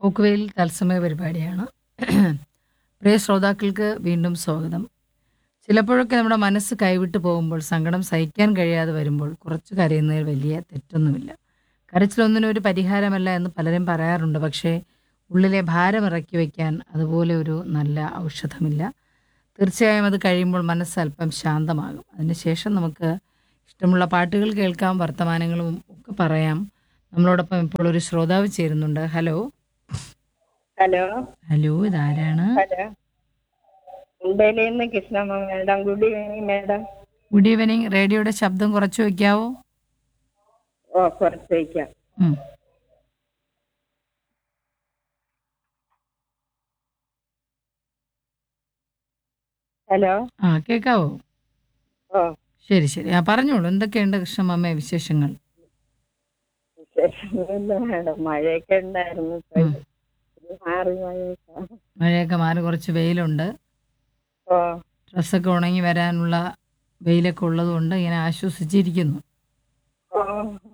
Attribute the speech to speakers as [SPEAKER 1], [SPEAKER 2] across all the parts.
[SPEAKER 1] പോക്കുവെയിൽ തത്സമയ പരിപാടിയാണ് പ്രിയ ശ്രോതാക്കൾക്ക് വീണ്ടും സ്വാഗതം ചിലപ്പോഴൊക്കെ നമ്മുടെ മനസ്സ് കൈവിട്ട് പോകുമ്പോൾ സങ്കടം സഹിക്കാൻ കഴിയാതെ വരുമ്പോൾ കുറച്ച് കരയുന്നതിൽ വലിയ തെറ്റൊന്നുമില്ല കരച്ചിലൊന്നിനും ഒരു പരിഹാരമല്ല എന്ന് പലരും പറയാറുണ്ട് പക്ഷേ ഉള്ളിലെ ഭാരം ഇറക്കി വയ്ക്കാൻ അതുപോലെ ഒരു നല്ല ഔഷധമില്ല തീർച്ചയായും അത് കഴിയുമ്പോൾ മനസ്സ് അല്പം ശാന്തമാകും അതിനുശേഷം നമുക്ക് ഇഷ്ടമുള്ള പാട്ടുകൾ കേൾക്കാം വർത്തമാനങ്ങളും ഒക്കെ പറയാം നമ്മളോടൊപ്പം ഇപ്പോൾ ഒരു ശ്രോതാവ് ചേരുന്നുണ്ട് ഹലോ
[SPEAKER 2] ഹലോ
[SPEAKER 1] ഹലോ ഇതാരാണ്
[SPEAKER 2] ഹലോ മുംബൈയിൽ നിന്ന് Krishnamma madam good evening madam
[SPEAKER 1] good evening റേഡിയോയുടെ ശബ്ദം കുറച്ച് വെക്കാവോ
[SPEAKER 2] ഓ കുറച്ച് വയ്ക്കാം
[SPEAKER 1] ഉം.
[SPEAKER 2] ഹലോ
[SPEAKER 1] ആ കേൾക്കാവോ
[SPEAKER 2] ഓ
[SPEAKER 1] ശരി ശരി ആ പറഞ്ഞോളൂ എന്തൊക്കെയുണ്ട് കൃഷ്ണമ്മ വിശേഷങ്ങൾ
[SPEAKER 2] വിശേഷമൊന്നുമില്ല മാഡം മഴയൊക്കെ ഉണ്ടായിരുന്നു ഇപ്പൊ
[SPEAKER 1] ഉം.
[SPEAKER 2] ഒരു മാറി മഴയൊക്കെ
[SPEAKER 1] മഴയൊക്കെ മാറി കുറച്ച് വെയിലുണ്ട്
[SPEAKER 2] ഓ
[SPEAKER 1] ഡ്രസ്സൊക്കെ ഉണങ്ങി വരാനുള്ള വെയിലൊക്കെ ഉള്ളതുകൊണ്ട് ഇങ്ങനെ ആശ്വസിച്ചിരിക്കുന്നു
[SPEAKER 2] ഓ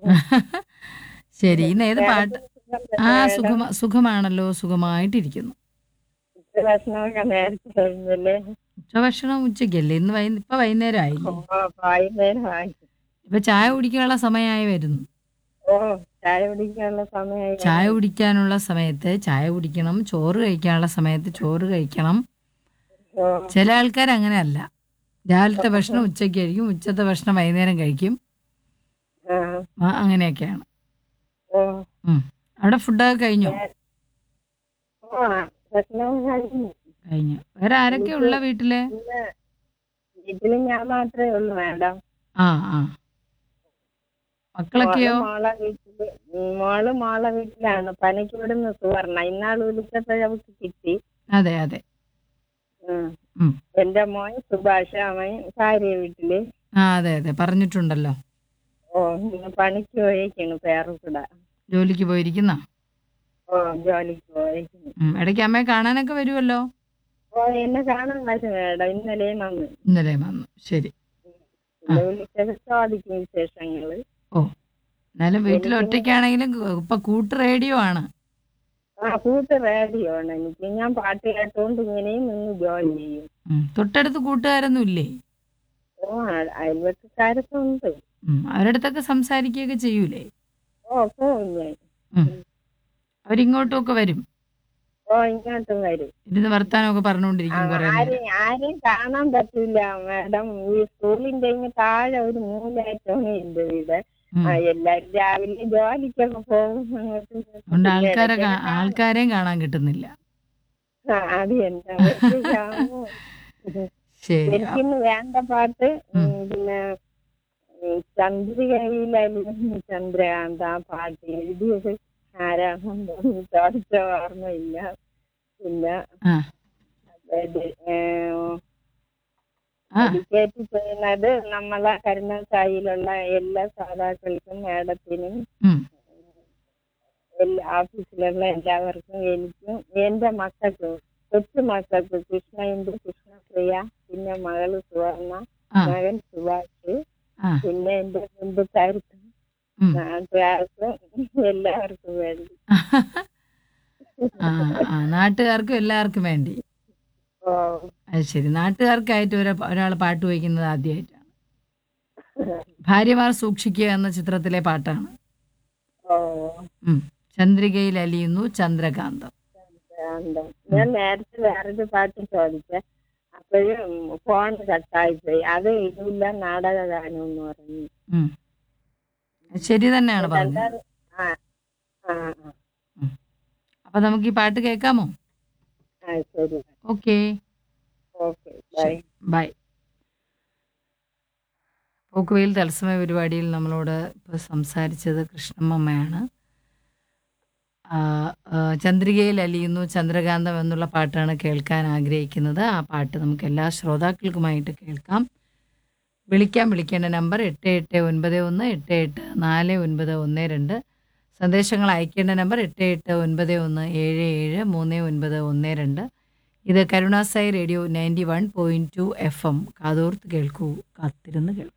[SPEAKER 1] ശരി ഇന്ന് ഏത് പാട്ട് ആ
[SPEAKER 2] മാഡം,
[SPEAKER 1] സുഖമ സുഖമാണല്ലോ സുഖമായിട്ടിരിക്കുന്നു
[SPEAKER 2] ഉച്ചഭക്ഷണമൊക്കെ നേരത്തെ കഴിഞ്ഞല്ലേ
[SPEAKER 1] ഉച്ചഭക്ഷണം ഉച്ചയ്ക്കല്ലേ ഇന്ന് വൈ ഇപ്പൊ വൈകുന്നേരം ആയില്ലേ
[SPEAKER 2] ഓ വൈകുന്നേരമായി
[SPEAKER 1] ഇപ്പൊ ചായ കുടിക്കാനുള്ള സമയമായി വരുന്നു
[SPEAKER 2] ഓ ചായ കുടിക്കാനുള്ള സമയമായി
[SPEAKER 1] ചായ കുടിക്കാനുള്ള സമയത്ത് ചായ കുടിക്കണം ചോറ് കഴിക്കാനുള്ള സമയത്ത് ചോറ് കഴിക്കണം
[SPEAKER 2] ഓ
[SPEAKER 1] ചില ആൾക്കാർ അങ്ങനെയല്ല രാവിലത്തെ ഭക്ഷണം ഉച്ചയ്ക്ക് കഴിക്കും ഉച്ചത്തെ ഭക്ഷണം വൈകുന്നേരം കഴിക്കും
[SPEAKER 2] ആ
[SPEAKER 1] ആ, അങ്ങനെയൊക്കെയാണ്
[SPEAKER 2] ഓ
[SPEAKER 1] ഉം. അവിടെ ഫുഡൊക്കെ കഴിഞ്ഞോ
[SPEAKER 2] ഓ ഭക്ഷണം കഴിഞ്ഞു
[SPEAKER 1] കഴിഞ്ഞു വേറെ ആരൊക്കെ ഉള്ള വീട്ടില്
[SPEAKER 2] ഇന്ന് വീട്ടില് ഞാൻ മാത്രമേ ഉള്ളൂ മാഡം
[SPEAKER 1] ആ ആ മക്കളൊക്കെയോ
[SPEAKER 2] മോള് മോളെ വീട്ടില് ഉം, മോള് മോളെ വീട്ടിലാണ് പനിക്ക് വിടുന്ന സുവർണ ഇന്നാൾ വിളിച്ചപ്പോഴേ അവൾക്ക് കിട്ടി
[SPEAKER 1] അതെ അതെ
[SPEAKER 2] ഉം.
[SPEAKER 1] ഉം.
[SPEAKER 2] എന്റെ മോൻ സുഭാഷ് അവൻ ഭാര്യ വീട്ടില്
[SPEAKER 1] ആ അതെ അതെ പറഞ്ഞിട്ടുണ്ടല്ലോ
[SPEAKER 2] ഓ ഇന്ന് പണിക്ക് പോയേക്കാണ് പേർക്കൂടെ
[SPEAKER 1] ജോലിക്ക് പോയിരിക്കുന്ന
[SPEAKER 2] ഓ ജോലിക്ക് പോയേക്കുന്നു
[SPEAKER 1] ഉം. ഇടയ്ക്ക് അമ്മയെ കാണാനൊക്കെ വരുമല്ലോ
[SPEAKER 2] ഓ എന്നെ കാണാൻ വരും മാഡം ഇന്നലെ വന്ന്
[SPEAKER 1] ഇന്നലെ വന്നു ശരി
[SPEAKER 2] ഇന്ന് വിളിച്ചത് ചോദിക്കും വിശേഷങ്ങള്
[SPEAKER 1] ഓ എന്നാലും വീട്ടിൽ ഒറ്റയ്ക്കാണെങ്കിലും ഇപ്പൊ കൂട്ട് റേഡിയോ ആണ്
[SPEAKER 2] ആ കൂട്ട് റേഡിയോ ആണ് എനിക്ക് ഞാൻ പാട്ട് കേട്ടോണ്ട് ഇങ്ങനെയും നിന്ന് ജോലി ചെയ്യും
[SPEAKER 1] ഉം. തൊട്ടടുത്ത് കൂട്ടുകാരൊന്നും ഇല്ലേ
[SPEAKER 2] ഓ അയ- അയൽവക്കക്കാരൊക്കെ ഉണ്ട്
[SPEAKER 1] ഉം. അവരുടെ അടുത്തൊക്കെ സംസാരിക്കുകയൊക്കെ ചെയ്യൂലേ
[SPEAKER 2] ഓ പോവും ഞാൻ
[SPEAKER 1] ഉം. അവരിങ്ങോട്ടും ഒക്കെ വരും
[SPEAKER 2] ഓ ഇങ്ങോട്ടും വരും
[SPEAKER 1] ഇരുന്ന് വർത്താനമൊക്കെ
[SPEAKER 2] ആ,
[SPEAKER 1] പറഞ്ഞുകൊണ്ടിരിക്കും കുറെ നേരം
[SPEAKER 2] ആരെയും ആരെയും കാണാൻ പറ്റില്ല മാഡം ഈ സ്കൂളിന്റെ ഇങ്ങ് താഴെ ഒരു മൂലായിട്ടാണ് എന്റെ വീട്
[SPEAKER 1] ഉം.
[SPEAKER 2] ആ, എല്ലാരും രാവിലെ ജോലിക്കൊക്കെ പോകും അങ്ങോട്ടും ഇങ്ങോട്ടും.
[SPEAKER 1] അതുകൊണ്ട് ആൾക്കാരെ
[SPEAKER 2] ഇടയ്ക്കൊക്കെ
[SPEAKER 1] കാ- ആൾക്കാരെയും കാണാൻ കിട്ടുന്നില്ല
[SPEAKER 2] ആ, അത് എന്താ പറ്റുക?
[SPEAKER 1] ശരി
[SPEAKER 2] എനിക്കിന്ന് വേണ്ട പാട്ട് ഉം, പിന്നെ ഉം, ചന്ദ്രികയിലും ചന്ദ്രകാന്ത് ആ പാട്ട് എഴുതിയത് ആരാണെന്ന് ചോദിച്ച ഓർമ്മയില്ല പിന്നെ
[SPEAKER 1] ആ
[SPEAKER 2] ഇത്, ഏഹ്,
[SPEAKER 1] ആ
[SPEAKER 2] ഡെഡിക്കേറ്റ് ചെയ്യുന്നത് നമ്മളെ കരുണാസായിലുള്ള എല്ലാ ശ്രോതാക്കൾക്കും മാഡത്തിനും
[SPEAKER 1] ഉം.
[SPEAKER 2] എല്ലാ ഓഫീസിലുള്ള എല്ലാവർക്കും എനിക്കും എന്റെ മക്കൾക്കും കൊച്ചു മക്കൾക്ക് കൃഷ്ണയുണ്ട് കൃഷ്ണപ്രിയ പിന്നെ മകള് സുവർണ
[SPEAKER 1] ആ
[SPEAKER 2] മകൻ സുഭാഷ്
[SPEAKER 1] ആ
[SPEAKER 2] പിന്നെ എന്റെ ബന്ധുക്കാർക്കും
[SPEAKER 1] ഉം.
[SPEAKER 2] നാട്ടുകാർക്കും എല്ലാവർക്കും വേണ്ടി
[SPEAKER 1] ആ ആ നാട്ടുകാർക്കും എല്ലാവർക്കും വേണ്ടി
[SPEAKER 2] ഓ
[SPEAKER 1] അത് ശരി നാട്ടുകാർക്കായിട്ട് ഒരാ ഒരാൾ പാട്ട് വയ്ക്കുന്നത് ആദ്യമായിട്ടാണ് ഭാര്യമാർ സൂക്ഷിക്കുക എന്ന ചിത്രത്തിലെ പാട്ടാണ്
[SPEAKER 2] ഓ
[SPEAKER 1] ഉം. ചന്ദ്രികയിൽ അലിയുന്നു ചന്ദ്രകാന്തം
[SPEAKER 2] ഉണ്ട്. ഞാൻ നേരത്തെ വേറൊരു പാട്ട് ചോദിച്ചേ അപ്പോഴും ഫോൺ കട്ടായിപ്പോയി അത് ഇതില്ല നാടക ഗാനം എന്ന് പറഞ്ഞു
[SPEAKER 1] ഉം. അത് ശരി തന്നെയാണ് പറഞ്ഞത്
[SPEAKER 2] എല്ലാരും- ആ ആ ആ.
[SPEAKER 1] അപ്പൊ നമുക്ക് ഈ പാട്ട് കേൾക്കാമോ
[SPEAKER 2] ആ ശരി
[SPEAKER 1] ഓക്കേ
[SPEAKER 2] ഓക്കെ ബൈ
[SPEAKER 1] ബൈ പോക്കുവെയിൽ തത്സമയ പരിപാടിയിൽ നമ്മളോട് ഇപ്പോൾ സംസാരിച്ചത് കൃഷ്ണമ്മയാണ് ആ, ആ, ചന്ദ്രികയിൽ അലിയുന്നു ചന്ദ്രകാന്തം എന്നുള്ള പാട്ടാണ് കേൾക്കാൻ ആഗ്രഹിക്കുന്നത് ആ പാട്ട് നമുക്ക് എല്ലാ ശ്രോതാക്കൾക്കുമായിട്ട് കേൾക്കാം വിളിക്കാൻ വിളിക്കേണ്ട നമ്പർ എട്ട് എട്ട് ഒൻപത് ഒന്ന് എട്ട് എട്ട് നാല് ഒൻപത് ഒന്ന് രണ്ട് സന്ദേശങ്ങൾ അയക്കേണ്ട നമ്പർ എട്ട് എട്ട് ഒൻപത് ഒന്ന് ഏഴ് ഏഴ് മൂന്ന് ഒൻപത് ഒന്ന് രണ്ട് ഇത് Karunasai radio ninety one point two F M കാതോർത്ത് കേൾക്കൂ കാത്തിരുന്ന് കേൾക്കൂ